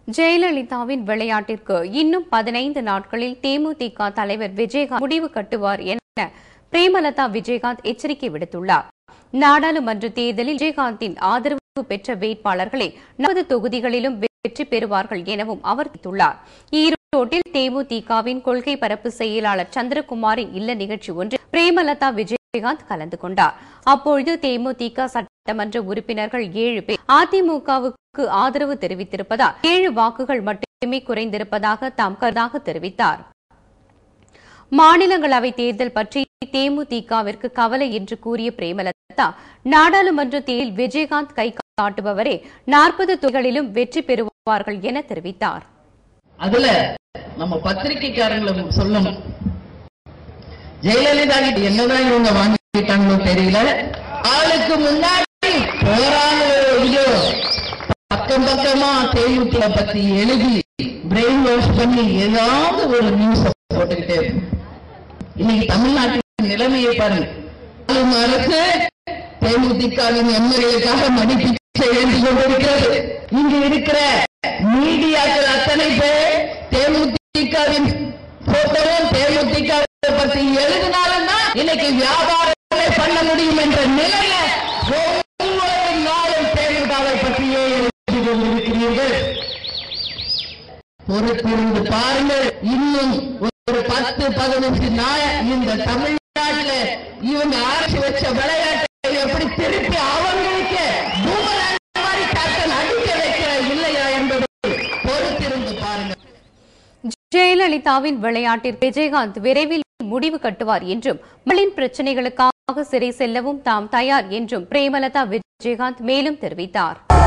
ஜெயலலிதாவின் விளையாட்டிற்கு இன்னும் பதினைந்து நாட்களில் தேமுதிக தலைவர் விஜயகாந்த் முடிவு கட்டுவார் என பிரேமலதா விஜயகாந்த் எச்சரிக்கை விடுத்துள்ளார் நாடாளுமன்ற தேர்தலில் விஜயகாந்தின் ஆதரவு பெற்ற வேட்பாளர்களே நமது தொகுதிகளிலும் வெற்றி பெறுவார்கள் எனவும் அவர் தெரிவித்துள்ளார் ஈரோட்டில் தேமுதிகவின் கொள்கை பரப்பு செயலாளர் சந்திரகுமாரின் இல்ல நிகழ்ச்சி ஒன்றில் பிரேமலதா விஜயகாந்த் கலந்து கொண்டார் அப்பொழுது தேமுதிக சட்டமன்ற உறுப்பினர்கள் ஏழு பேர் அதிமுகவுக்கு ஆதரவு தெரிவித்திருப்பதால் ஏழு வாக்குகள் மட்டுமே குறைந்திருப்பதாக தாம் கருதாக தெரிவித்தார் மாநிலங்களவை தேர்தல் பற்றி தேமுதிகவிற்கு கவலை என்று கூறிய பிரேமலதா நாடாளுமன்ற தேர்தலில் விஜயகாந்த் கை காட்டுபவரே நாற்பது தொகுதிகளிலும் வெற்றி பெறுவார்கள் என தெரிவித்தார் அதுல நம்ம பத்திரிகைக்காரங்களை சொல்லணும் ஜெயலலிதா கிட்ட என்னதான் இவங்க வாங்கிட்டாங்களோ தெரியல ஆளுக்கு முன்னாடி போறாங்களோ இல்லையோ பக்கம் பக்கமா தேமுதிக பத்தி எழுதி பிரெயின் வாஷ் பண்ணி ஏதாவது ஒரு நியூஸ் போட்டுக்கிட்டே இருக்கும் இன்னைக்கு தமிழ்நாட்டின் நிலைமையை பாருங்க ஆளும் அரசு தேமுதிகவின் எம்எல்ஏக்காக மதிப்பீச்சை எழுதி கொண்டிருக்கிறது இங்கு இருக்கிற மீடியாக்கள் அத்தனை பேர் தேமுதிகவின் போட்டோவும் தேமுதிக பத்தி எழுதினாலும் தான் இன்னைக்கு வியாபாரமே பண்ண முடியும் என்ற நிலையில ஒவ்வொரு நாளும் தேமுதிகவை பற்றியே எழுதி கொண்டிருக்கிறீர்கள் பொறுத்திருந்து பாருங்கள் இன்னும் ஒரு பத்து பதினஞ்சு நாள் இந்த தமிழ்நாட்டுல இவங்க ஆரம்பிச்சு வச்ச விளையாட்டை எப்படி திருப்பி அவங்களுக்கு பூமராங் மாதிரி கேப்டன் அடிக்க வைக்கிற இல்லையா என்பதை பொறுத்திருந்து பாருங்கள் ஜெயலலிதாவின் விளையாட்டிற்கு விஜயகாந்த் விரைவில் முடிவு கட்டுவார் என்றும் மக்களின் பிரச்சினைகளுக்காக சிறை செல்லவும் தாம் தயார் என்றும் பிரேமலதா விஜயகாந்த் மேலும் தெரிவித்தார்